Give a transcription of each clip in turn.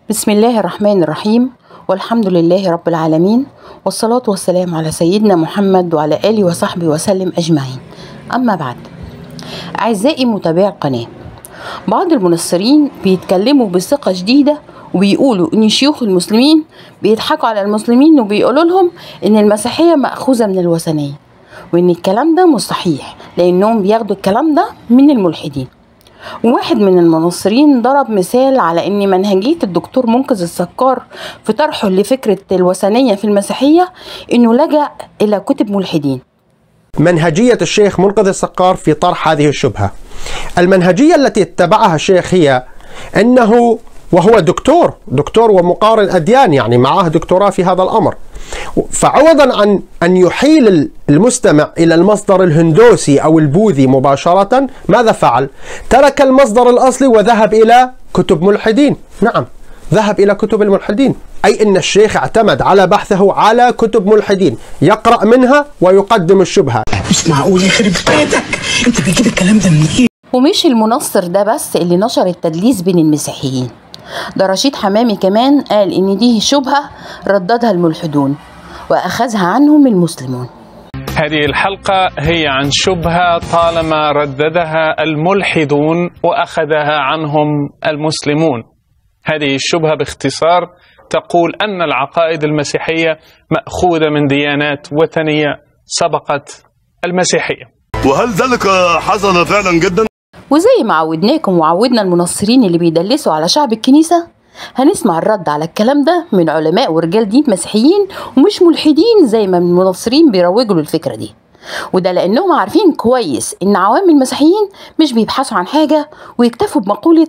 بسم الله الرحمن الرحيم والحمد لله رب العالمين والصلاة والسلام على سيدنا محمد وعلى آله وصحبه وسلم أجمعين أما بعد أعزائي متابعي القناة بعض المنصرين بيتكلموا بثقة شديدة وبيقولوا إن شيوخ المسلمين بيضحكوا على المسلمين وبيقولوا لهم إن المسيحية مأخوذة من الوثنية وإن الكلام ده مش صحيح لأنهم بياخدوا الكلام ده من الملحدين وواحد من المنصرين ضرب مثال على ان منهجيه الدكتور منقذ السكار في طرحه لفكره الوثنيه في المسيحيه انه لجا الى كتب ملحدين منهجية الشيخ منقذ السقار في طرح هذه الشبهة المنهجية التي اتبعها الشيخ هي أنه وهو دكتور دكتور ومقارن أديان يعني معاه دكتوراه في هذا الأمر فعوضا عن أن يحيل المستمع إلى المصدر الهندوسي أو البوذي مباشرة ماذا فعل؟ ترك المصدر الأصلي وذهب إلى كتب ملحدين نعم ذهب إلى كتب الملحدين أي أن الشيخ اعتمد على بحثه على كتب ملحدين يقرأ منها ويقدم الشبهة مش معقول يخرب بيتك انت بتجيب الكلام ده منين ومش المنصر ده بس اللي نشر التدليس بين المسيحيين ده رشيد حمامي كمان قال ان دي شبهة رددها الملحدون واخذها عنهم المسلمون هذه الحلقة هي عن شبهة طالما رددها الملحدون وأخذها عنهم المسلمون هذه الشبهة باختصار تقول أن العقائد المسيحية مأخوذة من ديانات وثنية سبقت المسيحية وهل ذلك حصل فعلا جدا؟ وزي ما عودناكم وعودنا المنصرين اللي بيدلسوا على شعب الكنيسة هنسمع الرد على الكلام ده من علماء ورجال دين مسيحيين ومش ملحدين زي ما المنصرين بيروجوا للفكرة دي وده لأنهم عارفين كويس إن عوام المسيحيين مش بيبحثوا عن حاجة ويكتفوا بمقولة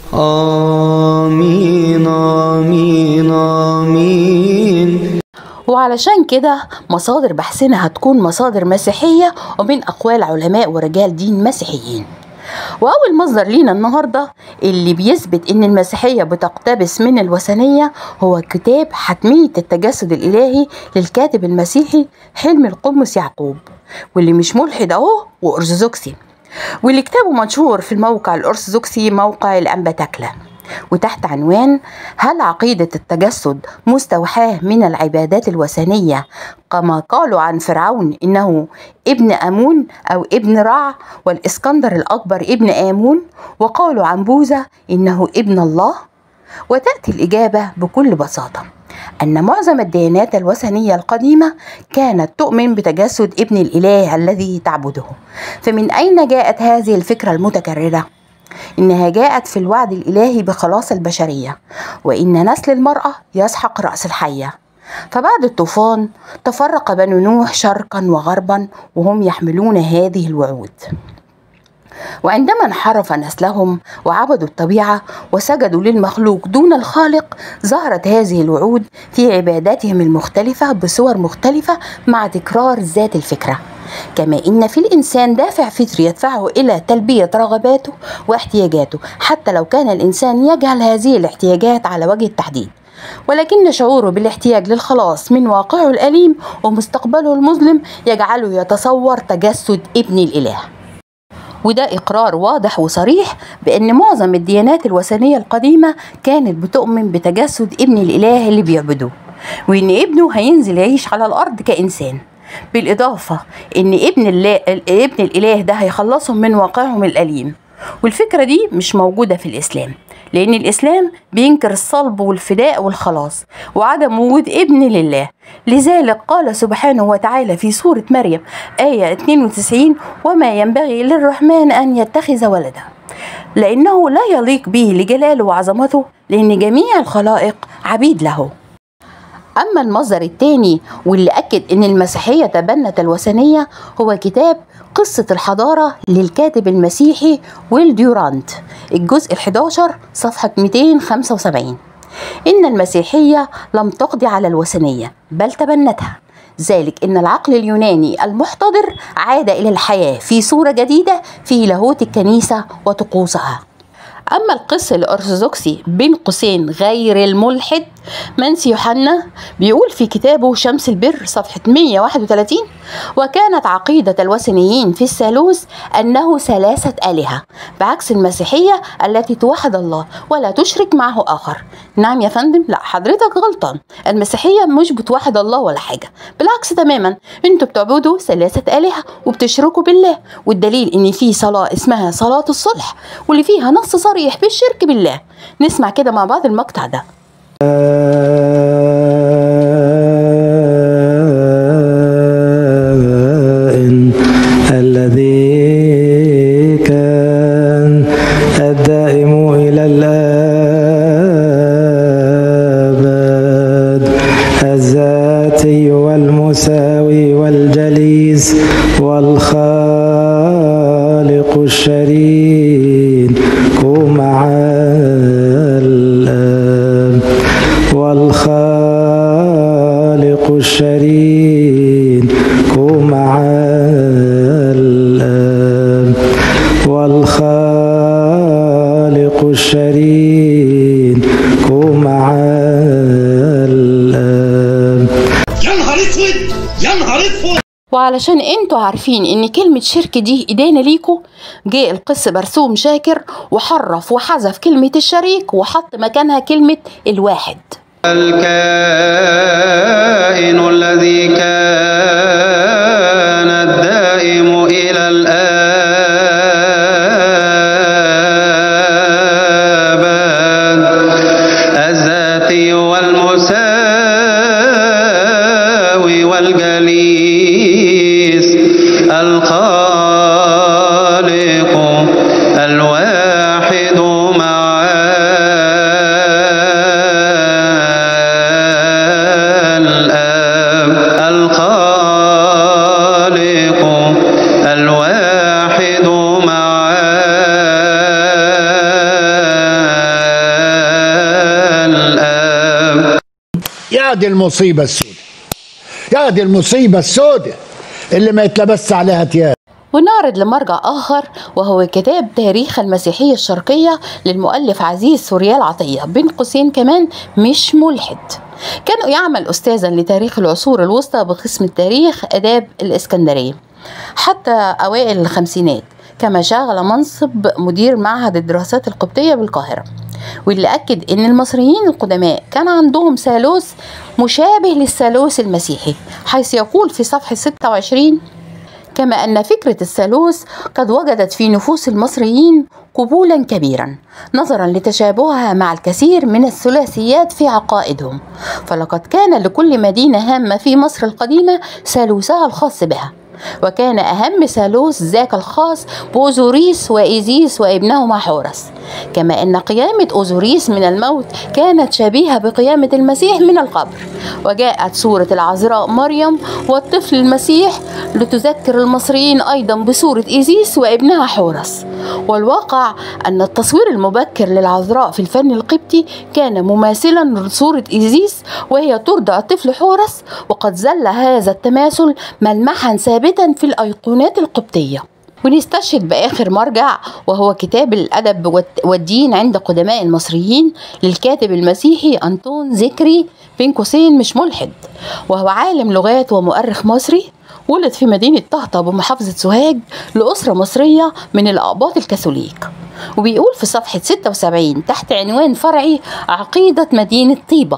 آمين آمين آمين وعلشان كده مصادر بحثنا هتكون مصادر مسيحية ومن أقوال علماء ورجال دين مسيحيين وأول مصدر لينا النهاردة اللي بيثبت إن المسيحية بتقتبس من الوثنية هو كتاب حتمية التجسد الإلهي للكاتب المسيحي حلم القمص يعقوب واللي مش ملحد أهو وأرثوذكسي واللي كتابه منشور في الموقع الأرثوذكسي موقع الأنبتاكلا وتحت عنوان هل عقيدة التجسد مستوحاة من العبادات الوثنية كما قالوا عن فرعون إنه ابن أمون أو ابن رع والإسكندر الأكبر ابن آمون وقالوا عن بوذا إنه ابن الله وتأتي الإجابة بكل بساطة أن معظم الديانات الوثنية القديمة كانت تؤمن بتجسد ابن الإله الذي تعبده فمن أين جاءت هذه الفكرة المتكررة؟ إنها جاءت في الوعد الإلهي بخلاص البشرية وإن نسل المرأة يسحق رأس الحية فبعد الطوفان تفرق بنو نوح شرقا وغربا وهم يحملون هذه الوعود وعندما انحرف نسلهم وعبدوا الطبيعة وسجدوا للمخلوق دون الخالق ظهرت هذه الوعود في عباداتهم المختلفة بصور مختلفة مع تكرار ذات الفكرة كما إن في الإنسان دافع فطري يدفعه إلى تلبية رغباته واحتياجاته حتى لو كان الإنسان يجهل هذه الاحتياجات على وجه التحديد ولكن شعوره بالاحتياج للخلاص من واقعه الأليم ومستقبله المظلم يجعله يتصور تجسد ابن الإله وده إقرار واضح وصريح بأن معظم الديانات الوثنية القديمة كانت بتؤمن بتجسد ابن الإله اللي بيعبدوه وإن ابنه هينزل يعيش على الأرض كإنسان بالإضافة إن ابن الله ابن الإله ده هيخلصهم من واقعهم الأليم والفكرة دي مش موجودة في الإسلام لأن الإسلام بينكر الصلب والفداء والخلاص وعدم وجود ابن لله لذلك قال سبحانه وتعالى في سورة مريم آية 92 وما ينبغي للرحمن أن يتخذ ولدا لأنه لا يليق به لجلاله وعظمته لأن جميع الخلائق عبيد له أما المصدر الثاني واللي أكد إن المسيحية تبنت الوثنية هو كتاب قصة الحضارة للكاتب المسيحي ويل ديورانت الجزء ال11 صفحة 275 إن المسيحية لم تقضي على الوثنية بل تبنتها ذلك إن العقل اليوناني المحتضر عاد إلى الحياة في صورة جديدة في لاهوت الكنيسة وطقوسها أما القس الأرثوذكسي بين قوسين غير الملحد منسي يوحنا بيقول في كتابه شمس البر صفحة 131 وكانت عقيدة الوثنيين في الثالوث أنه ثلاثة آلهة بعكس المسيحية التي توحد الله ولا تشرك معه آخر نعم يا فندم لا حضرتك غلطان المسيحية مش بتوحد الله ولا حاجة بالعكس تماما انتوا بتعبدوا ثلاثة آلهة وبتشركوا بالله والدليل ان في صلاة اسمها صلاة الصلح واللي فيها نص صريح بالشرك بالله نسمع كده مع بعض المقطع ده الذي كان الدائم إلى الأبد الذاتي والمساوي والجليس والخالق الشريك مع الآب والخالق الشريك مع الآب والخالق الشريك مع الآب يا نهار اسود يا نهار اسود وعلشان انتوا عارفين ان كلمة شرك دي ايدينا ليكوا جه القس برسوم شاكر وحرف وحذف كلمة الشريك وحط مكانها كلمة الواحد الكائن الذي كان الدائم إلى الآباد الذاتي والمساوي والجليس الخالق الواحد مع الآب الخالق الواحد مع الآب يا دي المصيبة السوداء يا دي المصيبة السوداء اللي ما يتلبس عليها تياب ونعرض لمرجع آخر وهو كتاب تاريخ المسيحية الشرقية للمؤلف عزيز سوريال عطية بين قوسين كمان مش ملحد كان يعمل أستاذا لتاريخ العصور الوسطى بقسم التاريخ آداب الإسكندرية حتى أوائل الخمسينات كما شغل منصب مدير معهد الدراسات القبطية بالقاهرة واللي أكد إن المصريين القدماء كان عندهم ثالوث مشابه للثالوث المسيحي حيث يقول في صفحة 26 كما أن فكرة الثالوث قد وجدت في نفوس المصريين قبولا كبيرا نظرا لتشابهها مع الكثير من الثلاثيات في عقائدهم فلقد كان لكل مدينة هامة في مصر القديمة ثالوثها الخاص بها وكان أهم ثالوث ذاك الخاص بأوزوريس وإيزيس وابنهما حورس كما أن قيامة أوزوريس من الموت كانت شبيهة بقيامة المسيح من القبر وجاءت صورة العذراء مريم والطفل المسيح لتذكر المصريين أيضا بصورة إيزيس وابنها حورس والواقع أن التصوير المبكر للعذراء في الفن القبطي كان مماثلا لصورة إيزيس وهي ترضع الطفل حورس وقد زل هذا التماثل ملمحا ثابتا في الأيقونات القبطية ونستشهد بآخر مرجع وهو كتاب الأدب والت- والدين عند قدماء المصريين للكاتب المسيحي أنطون ذكري بين قوسين مش ملحد وهو عالم لغات ومؤرخ مصري ولد في مدينة طهطا بمحافظة سوهاج لأسرة مصرية من الأقباط الكاثوليك وبيقول في صفحة 76 تحت عنوان فرعي عقيدة مدينة طيبة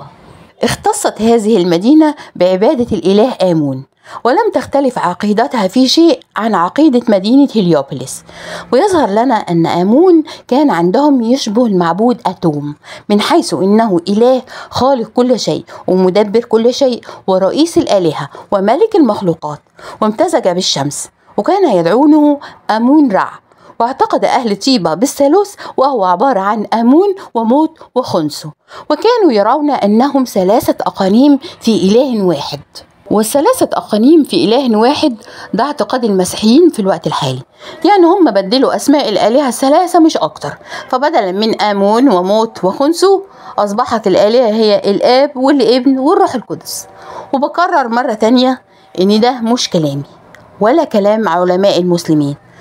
اختصت هذه المدينة بعبادة الإله آمون ولم تختلف عقيدتها في شيء عن عقيدة مدينة هليوبوليس ويظهر لنا أن آمون كان عندهم يشبه المعبود أتوم من حيث إنه إله خالق كل شيء ومدبر كل شيء ورئيس الآلهة وملك المخلوقات وامتزج بالشمس وكان يدعونه أمون رع واعتقد أهل طيبة بالثالوث وهو عبارة عن آمون وموت وخنسو وكانوا يرون أنهم ثلاثة أقانيم في إله واحد والثلاثة أقانيم في إله واحد ده اعتقاد المسيحيين في الوقت الحالي يعني هم بدلوا أسماء الآلهة الثلاثة مش أكتر فبدلا من آمون وموت وخنسو أصبحت الآلهة هي الآب والابن والروح القدس وبكرر مرة تانية إن ده مش كلامي ولا كلام علماء المسلمين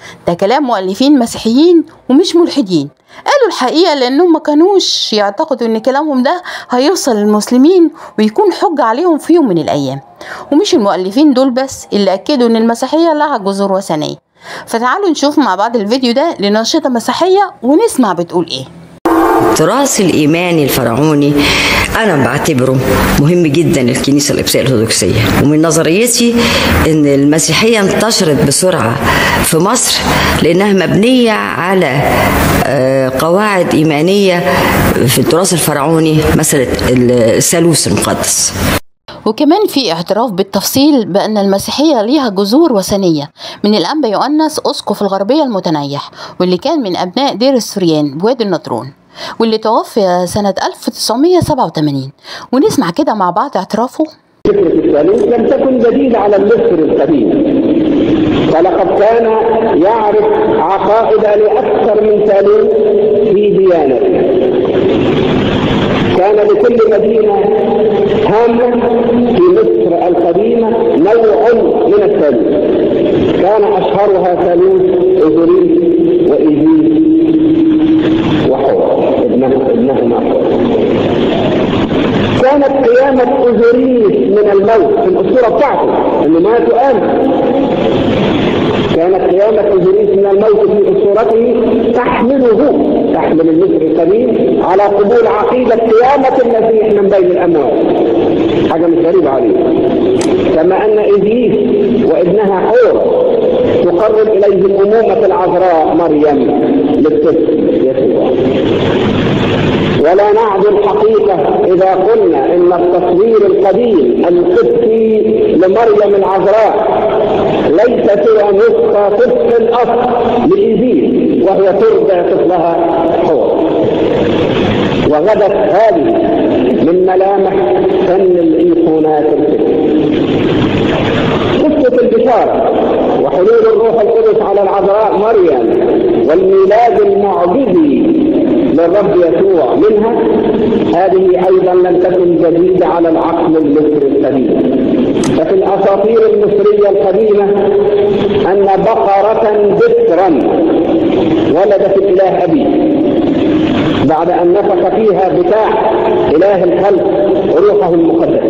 ده كلام مؤلفين مسيحيين ومش ملحدين قالوا الحقيقة لأنهم ما كانوش يعتقدوا إن كلامهم ده هيوصل للمسلمين ويكون حجة عليهم في يوم من الأيام ومش المؤلفين دول بس اللي أكدوا إن المسيحية لها جذور وثنية فتعالوا نشوف مع بعض الفيديو ده لناشطة مسيحية ونسمع بتقول إيه التراث الإيماني الفرعوني أنا بعتبره مهم جدا الكنيسة القبطية الأرثوذكسية ومن نظريتي إن المسيحية انتشرت بسرعة في مصر لأنها مبنية على آه، قواعد إيمانية في التراث الفرعوني مثل الثالوث المقدس وكمان في اعتراف بالتفصيل بأن المسيحية ليها جذور وثنية من الأنبا يؤنس أسقف الغربية المتنيح واللي كان من أبناء دير السوريان بوادي النطرون واللي توفي سنة 1987 ونسمع كده مع بعض اعترافه فكرة الثالوث لم تكن جديدة على المصري القديم ولقد كان يعرف عقائد لأكثر من ثالوث في ديانته كان لكل مدينة هامة في مصر القديمة نوع من الثالوث كان أشهرها ثالوث أوزوريس وإيزيس وحور ابنه ابنهما حور كانت قيامة أوزوريس من الموت في الأسطورة بتاعته إنه مات وقام كانت قيامة أوزوريس من الموت في أسطورته تحمله تحمل المصري القديم على قبول عقيدة قيامة المسيح من بين الأموات حاجة مش غريبة عليه كما أن إبليس وابنها حور تقرب إليه الأمومة العذراء مريم للطفل يسوع ولا نعد الحقيقة إذا قلنا إن التصوير القديم القدسي لمريم العذراء ليس سوى نسخة طفل الأصل لإيزيس وهي ترضع طفلها حور وغدت هذه من ملامح فن الإيقونات الفكرية قصة البشارة وحلول الروح القدس على العذراء مريم والميلاد المعجزي للرب يسوع منها هذه ايضا لم تكن جديده على العقل المصري القديم ففي الاساطير المصريه القديمه ان بقره بكرا ولدت الاله ابي بعد ان نفخ فيها بتاع اله الخلق روحه المقدس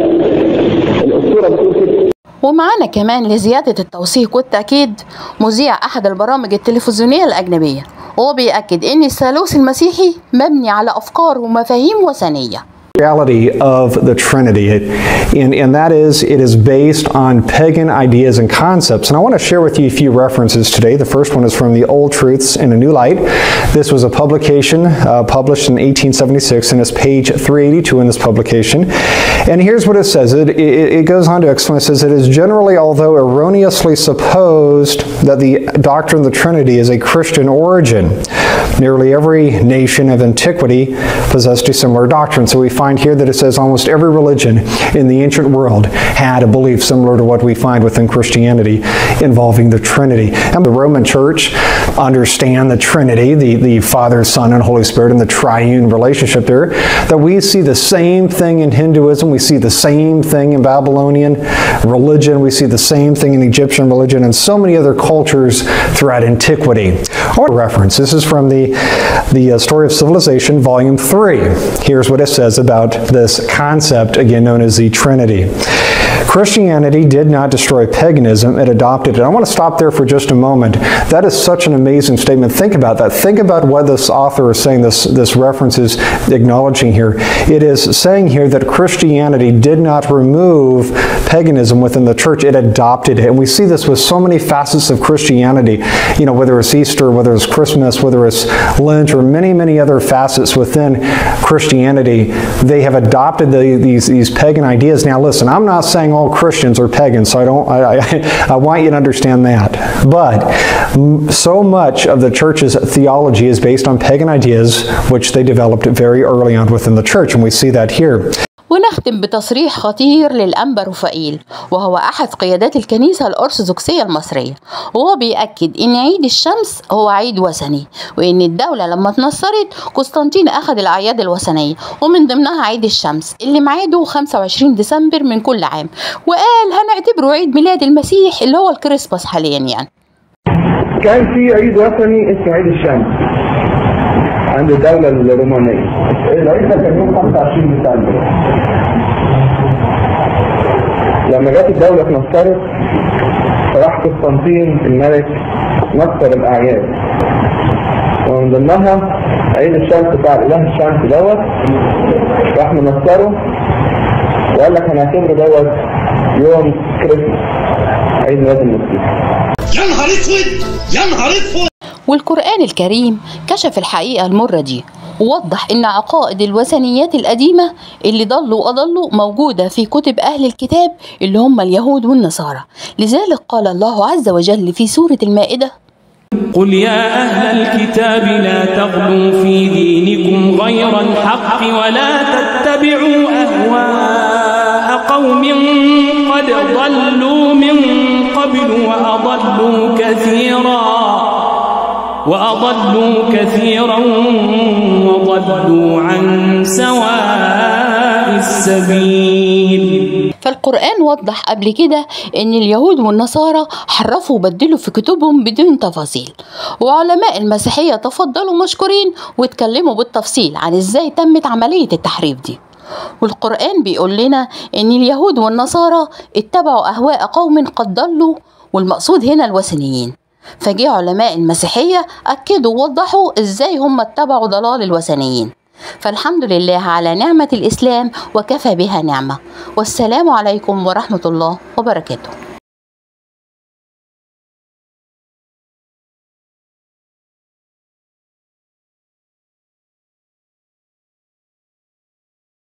الاسطوره بتقول كده ومعانا كمان لزيادة التوثيق والتأكيد مذيع أحد البرامج التلفزيونية الأجنبية وهو بيأكد إن الثالوث المسيحي مبني على أفكار ومفاهيم وثنية reality of the Trinity. It, and, and that is, it is based on pagan ideas and concepts. And I want to share with you a few references today. The first one is from the Old Truths in a New Light. This was a publication uh, published in 1876, and it's page 382 in this publication. And here's what it says. It, it, it goes on to explain, it says, it is generally, although erroneously supposed that the doctrine of the Trinity is a Christian origin. Nearly every nation of antiquity possessed a similar doctrine. So we find here that it says almost every religion in the ancient world had a belief similar to what we find within Christianity involving the Trinity. And the Roman Church understand the Trinity, the, the Father, Son, and Holy Spirit, and the triune relationship there, that we see the same thing in Hinduism, we see the same thing in Babylonian religion, we see the same thing in Egyptian religion, and so many other cultures throughout antiquity. I want to reference, this is from the, the uh, Story of Civilization, Volume 3. Here's what it says about this concept, again known as the Trinity. Christianity did not destroy paganism, it adopted it. I want to stop there for just a moment. That is such an amazing statement. Think about that. Think about what this author is saying, this, this reference is acknowledging here. It is saying here that Christianity did not remove paganism within the church, it adopted it. And we see this with so many facets of Christianity, you know, whether it's Easter, whether it's Christmas, whether it's Lent, or many, many other facets within Christianity. They have adopted the, these, these pagan ideas. Now, listen, I'm not saying all Christians are pagans, so I don't. I, I, I want you to understand that. But m- so much of the church's theology is based on pagan ideas, which they developed very early on within the church, and we see that here. ونختم بتصريح خطير للأنبا رفائيل وهو أحد قيادات الكنيسة الأرثوذكسية المصرية وهو بيأكد إن عيد الشمس هو عيد وثني وإن الدولة لما اتنصرت قسطنطين أخذ الأعياد الوثنية ومن ضمنها عيد الشمس اللي ميعاده 25 ديسمبر من كل عام وقال هنعتبره عيد ميلاد المسيح اللي هو الكريسماس حاليا يعني كان في عيد وطني اسمه عيد الشمس عند الدولة الرومانية العيد ده كان يوم 25 ديسمبر لما جت الدولة اتنصرت فراح قسطنطين الملك نصر الأعياد ومن ضمنها عيد الشمس بتاع الإله الشمس دوت راح منصره وقال لك هنعتبره دوت يوم كريسماس عيد ميلاد المسيح يا نهار اسود يا نهار اسود والقرآن الكريم كشف الحقيقة المرة دي ووضح إن عقائد الوثنيات القديمة اللي ضلوا وأضلوا موجودة في كتب أهل الكتاب اللي هم اليهود والنصارى لذلك قال الله عز وجل في سورة المائدة قل يا أهل الكتاب لا تغلوا في دينكم غير الحق ولا تتبعوا أهواء قوم قد ضلوا من قبل وأضلوا كثيرا وأضلوا كثيرا وضلوا عن سواء السبيل فالقرآن وضح قبل كده إن اليهود والنصارى حرفوا وبدلوا في كتبهم بدون تفاصيل وعلماء المسيحية تفضلوا مشكورين واتكلموا بالتفصيل عن إزاي تمت عملية التحريف دي والقرآن بيقول لنا إن اليهود والنصارى اتبعوا أهواء قوم قد ضلوا والمقصود هنا الوثنيين فجاء علماء المسيحية أكدوا ووضحوا إزاي هم اتبعوا ضلال الوثنيين فالحمد لله على نعمة الإسلام وكفى بها نعمة والسلام عليكم ورحمة الله وبركاته